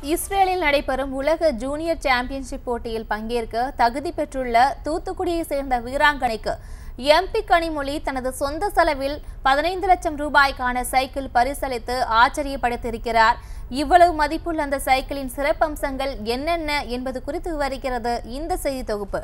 இஸ்ரேலில் நடைபெறும் உலக ஜூனியர் சாம்பியன்ஷிப் போட்டியில் பங்கேற்க தகுதி பெற்றுள்ள தூத்துக்குடியை சேர்ந்த வீராங்கனைக்கு எம்பி கனிமொழி தனது சொந்த செலவில் பதினைந்து லட்சம் ரூபாய்க்கான சைக்கிள் பரிசளித்து ஆச்சரியப்படுத்தியிருக்கிறார் இவ்வளவு மதிப்புள்ள அந்த சைக்கிளின் சிறப்பம்சங்கள் என்னென்ன என்பது குறித்து விவரிக்கிறது இந்த செய்தி தொகுப்பு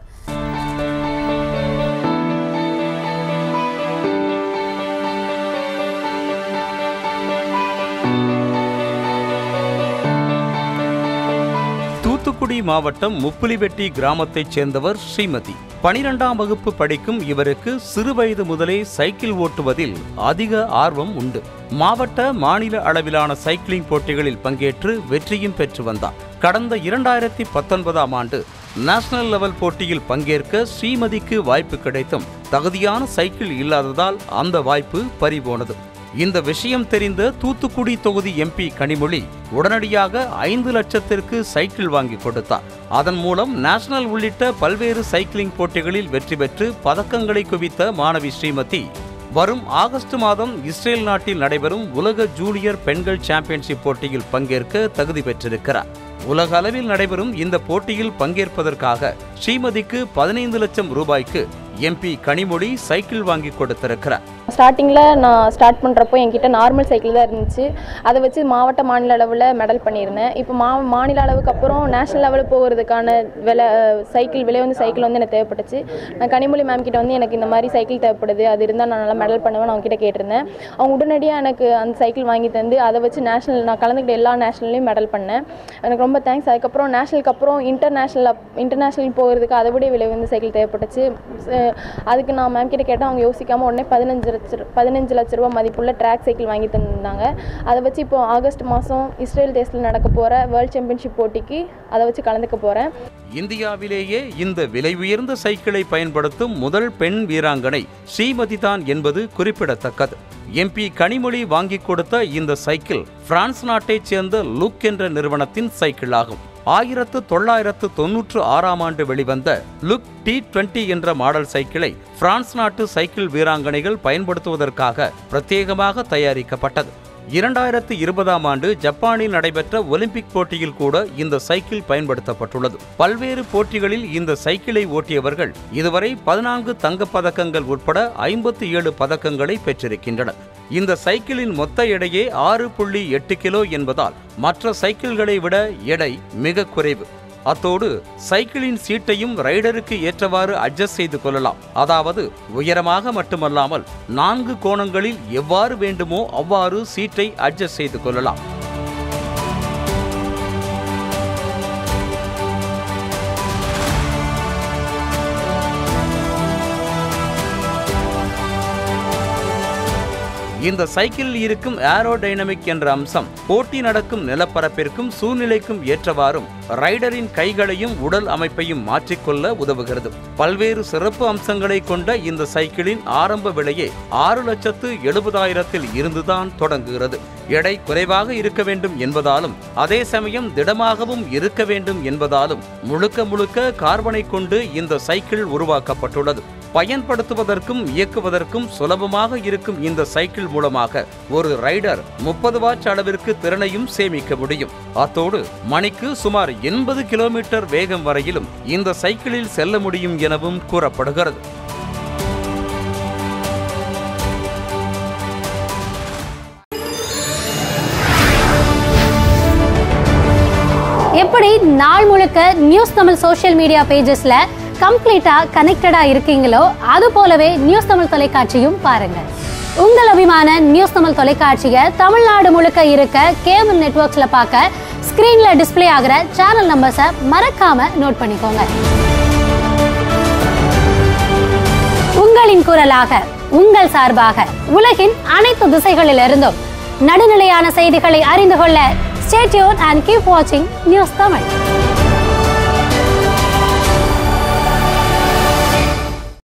தூத்துக்குடி மாவட்டம் முப்புலிவெட்டி கிராமத்தைச் சேர்ந்தவர் ஸ்ரீமதி பனிரெண்டாம் வகுப்பு படிக்கும் இவருக்கு சிறுவயது முதலே சைக்கிள் ஓட்டுவதில் அதிக ஆர்வம் உண்டு மாவட்ட மாநில அளவிலான சைக்கிளிங் போட்டிகளில் பங்கேற்று வெற்றியும் பெற்று வந்தார் கடந்த இரண்டாயிரத்தி பத்தொன்பதாம் ஆண்டு நேஷனல் லெவல் போட்டியில் பங்கேற்க ஸ்ரீமதிக்கு வாய்ப்பு கிடைத்தும் தகுதியான சைக்கிள் இல்லாததால் அந்த வாய்ப்பு பறிபோனது இந்த விஷயம் தெரிந்த தூத்துக்குடி தொகுதி எம்பி கனிமொழி உடனடியாக ஐந்து லட்சத்திற்கு சைக்கிள் வாங்கி கொடுத்தார் அதன் மூலம் நேஷனல் உள்ளிட்ட பல்வேறு சைக்கிளிங் போட்டிகளில் வெற்றி பெற்று பதக்கங்களை குவித்த மாணவி ஸ்ரீமதி வரும் ஆகஸ்ட் மாதம் இஸ்ரேல் நாட்டில் நடைபெறும் உலக ஜூனியர் பெண்கள் சாம்பியன்ஷிப் போட்டியில் பங்கேற்க தகுதி பெற்றிருக்கிறார் உலக அளவில் நடைபெறும் இந்த போட்டியில் பங்கேற்பதற்காக ஸ்ரீமதிக்கு பதினைந்து லட்சம் ரூபாய்க்கு எம்பி கனிமொழி சைக்கிள் வாங்கி கொடுத்திருக்கிறார் ஸ்டார்டிங்கில் நான் ஸ்டார்ட் பண்ணுறப்போ என்கிட்ட நார்மல் சைக்கிள் தான் இருந்துச்சு அதை வச்சு மாவட்ட மாநில அளவில் மெடல் பண்ணியிருந்தேன் இப்போ மா மாநில அளவுக்கு அப்புறம் நேஷனல் லெவல் போகிறதுக்கான விலை சைக்கிள் விலை வந்து சைக்கிள் வந்து எனக்கு தேவைப்பட்டுச்சு நான் கனிமொழி மேம் கிட்ட வந்து எனக்கு இந்த மாதிரி சைக்கிள் தேவைப்படுது அது இருந்தால் நான் நல்லா மெடல் பண்ணுவேன் அவங்க கிட்ட கேட்டிருந்தேன் அவங்க உடனடியாக எனக்கு அந்த சைக்கிள் வாங்கி தந்து அதை வச்சு நேஷனல் நான் கலந்துக்கிட்ட எல்லா நேஷனல்லையும் மெடல் பண்ணேன் எனக்கு ரொம்ப தேங்க்ஸ் அதுக்கப்புறம் நேஷனலுக்கு அப்புறம் இன்டர்நேஷனல் இன்டர்நேஷனல் போகிறதுக்கு அதை விட விலை வந்து சைக்கிள் தேவைப்பட்டுச்சு அஹ் அதுக்கு நான் மேம் கிட்ட கேட்டேன் அவங்க யோசிக்காமல் உடனே பதினஞ்சு லட்ச ரூ- பதினஞ்சு லட்ச ரூபா மதிப்புள்ள ட்ராக் சைக்கிள் வாங்கி தந்தாங்க அதை வச்சு இப்போ ஆகஸ்ட் மாதம் இஸ்ரேல் தேசத்தில் நடக்க போகிற வேர்ல்ட் சாம்பியன்ஷிப் போட்டிக்கு அதை வச்சு கலந்துக்க போகிறேன் இந்தியாவிலேயே இந்த விலை உயர்ந்த சைக்கிளை பயன்படுத்தும் முதல் பெண் வீராங்கனை ஸ்ரீமதி தான் என்பது குறிப்பிடத்தக்கது எம்பி கனிமொழி வாங்கி கொடுத்த இந்த சைக்கிள் பிரான்ஸ் நாட்டைச் சேர்ந்த லுக் என்ற நிறுவனத்தின் சைக்கிள் ஆகும் ஆயிரத்து தொள்ளாயிரத்து தொன்னூற்று ஆறாம் ஆண்டு வெளிவந்த லுக் டி டுவெண்ட்டி என்ற மாடல் சைக்கிளை பிரான்ஸ் நாட்டு சைக்கிள் வீராங்கனைகள் பயன்படுத்துவதற்காக பிரத்யேகமாக தயாரிக்கப்பட்டது இரண்டாயிரத்து இருபதாம் ஆண்டு ஜப்பானில் நடைபெற்ற ஒலிம்பிக் போட்டியில் கூட இந்த சைக்கிள் பயன்படுத்தப்பட்டுள்ளது பல்வேறு போட்டிகளில் இந்த சைக்கிளை ஓட்டியவர்கள் இதுவரை பதினான்கு தங்கப் பதக்கங்கள் உட்பட ஐம்பத்தி ஏழு பதக்கங்களை பெற்றிருக்கின்றனர் இந்த சைக்கிளின் மொத்த எடையே ஆறு புள்ளி எட்டு கிலோ என்பதால் மற்ற சைக்கிள்களை விட எடை மிக குறைவு அத்தோடு சைக்கிளின் சீட்டையும் ரைடருக்கு ஏற்றவாறு அட்ஜஸ்ட் செய்து கொள்ளலாம் அதாவது உயரமாக மட்டுமல்லாமல் நான்கு கோணங்களில் எவ்வாறு வேண்டுமோ அவ்வாறு சீட்டை அட்ஜஸ்ட் செய்து கொள்ளலாம் இந்த சைக்கிளில் இருக்கும் ஏரோடைனமிக் என்ற அம்சம் போட்டி நடக்கும் நிலப்பரப்பிற்கும் சூழ்நிலைக்கும் ஏற்றவாறும் ரைடரின் கைகளையும் உடல் அமைப்பையும் மாற்றிக்கொள்ள உதவுகிறது பல்வேறு சிறப்பு அம்சங்களை கொண்ட இந்த சைக்கிளின் ஆரம்ப விலையே ஆறு லட்சத்து எழுபதாயிரத்தில் இருந்துதான் தொடங்குகிறது எடை குறைவாக இருக்க வேண்டும் என்பதாலும் அதே சமயம் திடமாகவும் இருக்க வேண்டும் என்பதாலும் முழுக்க முழுக்க கார்பனை கொண்டு இந்த சைக்கிள் உருவாக்கப்பட்டுள்ளது பயன்படுத்துவதற்கும் இயக்குவதற்கும் சுலபமாக இருக்கும் இந்த சைக்கிள் மூலமாக ஒரு ரைடர் முப்பது வாட்ச் அளவிற்கு திறனையும் சேமிக்க முடியும் அத்தோடு மணிக்கு சுமார் எண்பது கிலோமீட்டர் வேகம் வரையிலும் இந்த சைக்கிளில் செல்ல முடியும் எனவும் கூறப்படுகிறது எப்படி நாள் முழுக்க நியூஸ் தமிழ் சோஷியல் மீடியா பேஜஸ்ல கம்ப்ளீட்டா கனெக்டடா இருக்கீங்களோ அது போலவே நியூஸ் தமிழ் தொலைக்காட்சியும் பாருங்க உங்கள் அபிமான நியூஸ் தமிழ் தொலைக்காட்சியை தமிழ்நாடு முழுக்க இருக்க கேபிள் நெட்வொர்க்ஸ்ல பார்க்க ஸ்கிரீன்ல டிஸ்ப்ளே ஆகிற சேனல் நம்பர்ஸை மறக்காம நோட் பண்ணிக்கோங்க உங்களின் குரலாக உங்கள் சார்பாக உலகின் அனைத்து திசைகளிலிருந்தும் நடுநிலையான செய்திகளை அறிந்து கொள்ள ஸ்டேட்யூன் அண்ட் கீப் வாட்சிங் நியூஸ் தமிழ்